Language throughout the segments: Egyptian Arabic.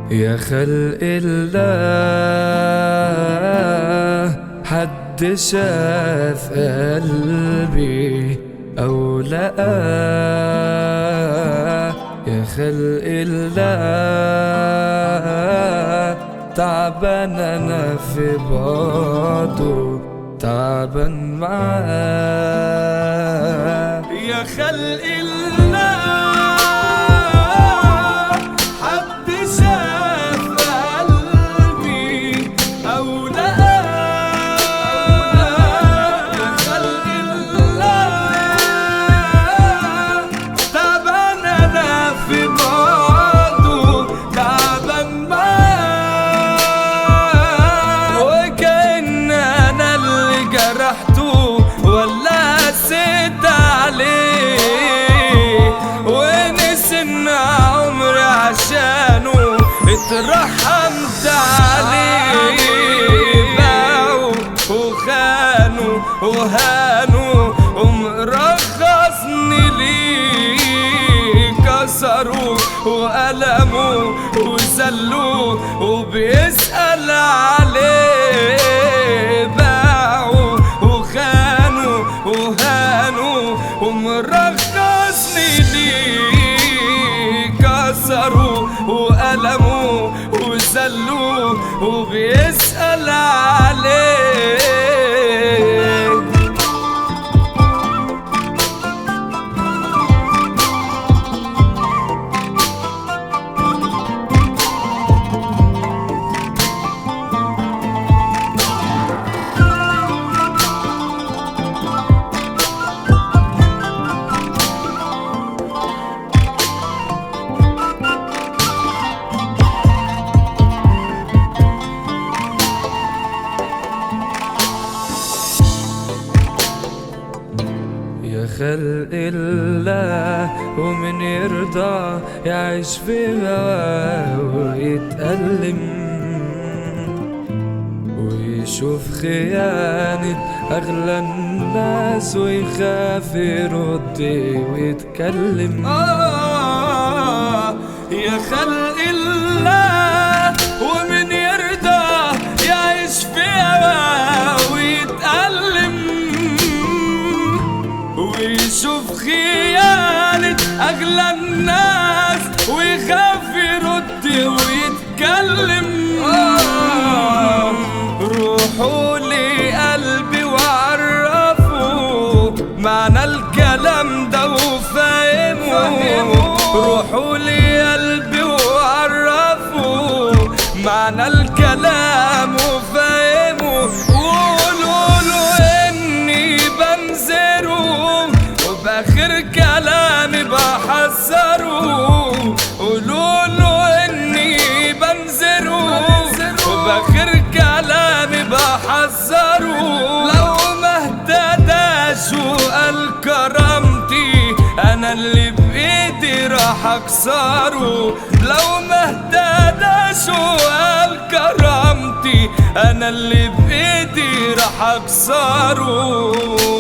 يا خلق الله حد شاف قلبي أو لقاه يا خلق الله تعبان أنا في بعضه تعبان معاه يا خلق الله حد شاف قلبي أو لقاه يا خلق الله تعبان أنا في بعضه تعبان معاه وكأن أنا اللي جرحته ولا قسيت عليه ونسي إن عمري عشانه اترحمت عليه باعوا وخانوا وهانوا ومرخصني ليه كسروا وألموا وزلوا وبيسأل عليه باعوا وخانوا وهانوا ومرخصني ليه كسروا وألموا وزلوا وبيسأل عليه يا خلق الله ومن يرضى يعيش في هواه ويتألم ويشوف خيانة أغلى الناس ويخاف يرد ويتكلم آه يا خلق الله ومن يرضى يعيش في هواه ويتألم ويشوف خيانة أغلى الناس ويخاف يرد ويتكلم آه روحوا لي قلبي وعرفوا معنى الكلام ده وفهموا روحوا لي قلبي وعرفوا معنى الكلام وفهموا وقولوا له اني بنذره وباخر كلامي بحذره قولوا له اني بنذره وباخر كلامي بحذره لو ما اهتداش وقال كرامتي انا اللي بايدي راح اكسره لو ما اهتداش وقال كرامتي انا اللي بايدي راح اكسره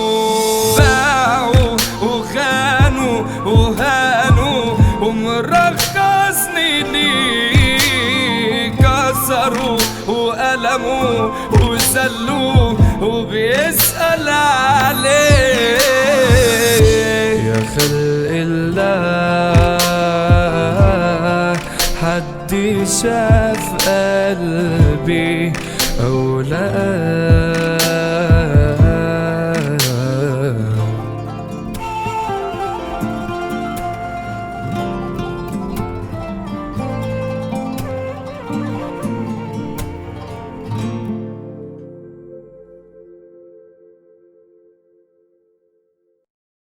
باعوا وخانوا وهانوا ومرخصني ليه كسروا وألموا وزلوا وبيسأل عليه يا خلق الله حد شاف